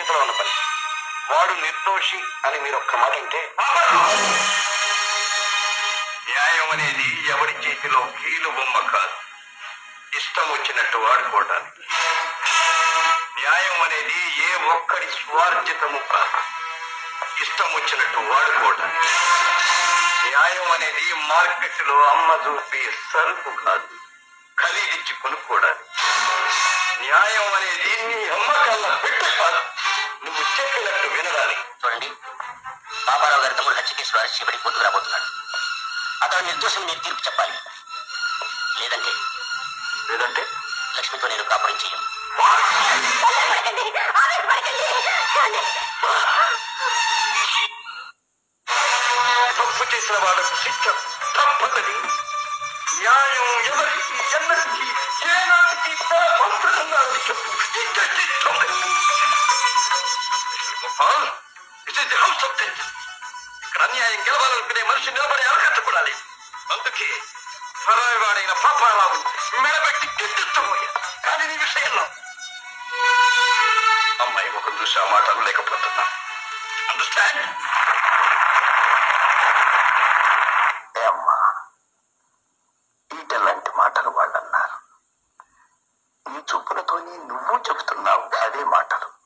చేతిలో ఉన్న పని వాడు నిర్దోషి అని మీరు ఒక్క మాట అంటే న్యాయం అనేది ఎవరి చేతిలో కీలు బొమ్మ కాదు ఇష్టం వచ్చినట్టు వాడుకోవడానికి న్యాయం అనేది ఏ ఒక్కడి స్వార్జితము కాదు ఇష్టం వచ్చినట్టు వాడుకోవడానికి న్యాయం అనేది మార్కెట్ లో అమ్మ చూపే సరుకు కాదు ఖరీదిచ్చి కొనుక్కోవడానికి న్యాయం అనేది నీ అమ్మకాల బిడ్డ కాదు నువ్వు చెప్పినట్టు వినడానికి చూడండి బాబారావు గారి తమ్ముడు హత్య కేసులో అరెస్ట్ చేయబడి కోర్టుకు రాబోతున్నాడు అతను నిర్దోషం మీరు తీర్పు చెప్పాలి లేదంటే లేదంటే లక్ష్మితో నేను కాపురం చెయ్యను తప్పు చేసిన వాళ్లకు శిక్ష తప్పదని న్యాయం ఎవరికి ఎన్నటికి ఏనాటికి పంపుతున్నారని చెప్పు ఇచ్చేస్తుంది. Gopal, this is the house of justice. ఇక్కడ అన్యాయం గెలవాలనుకునే మనిషి నిలబడి అరకట్టకూడాలి అందుకే పరాయవాడైన పాపారావు మెడబెట్టి గిట్టిస్తూ పోయాడు కానీ నీ విషయంలో అమ్మాయి ఒక చూసి ఆ మాట లేకపోతున్నా అండర్స్టాండ్ అమ్మా ఈటలాంటి మాటలు వాళ్ళు అన్నారు నీ చూపులతోనే నువ్వు చెబుతున్నావు అదే మాటలు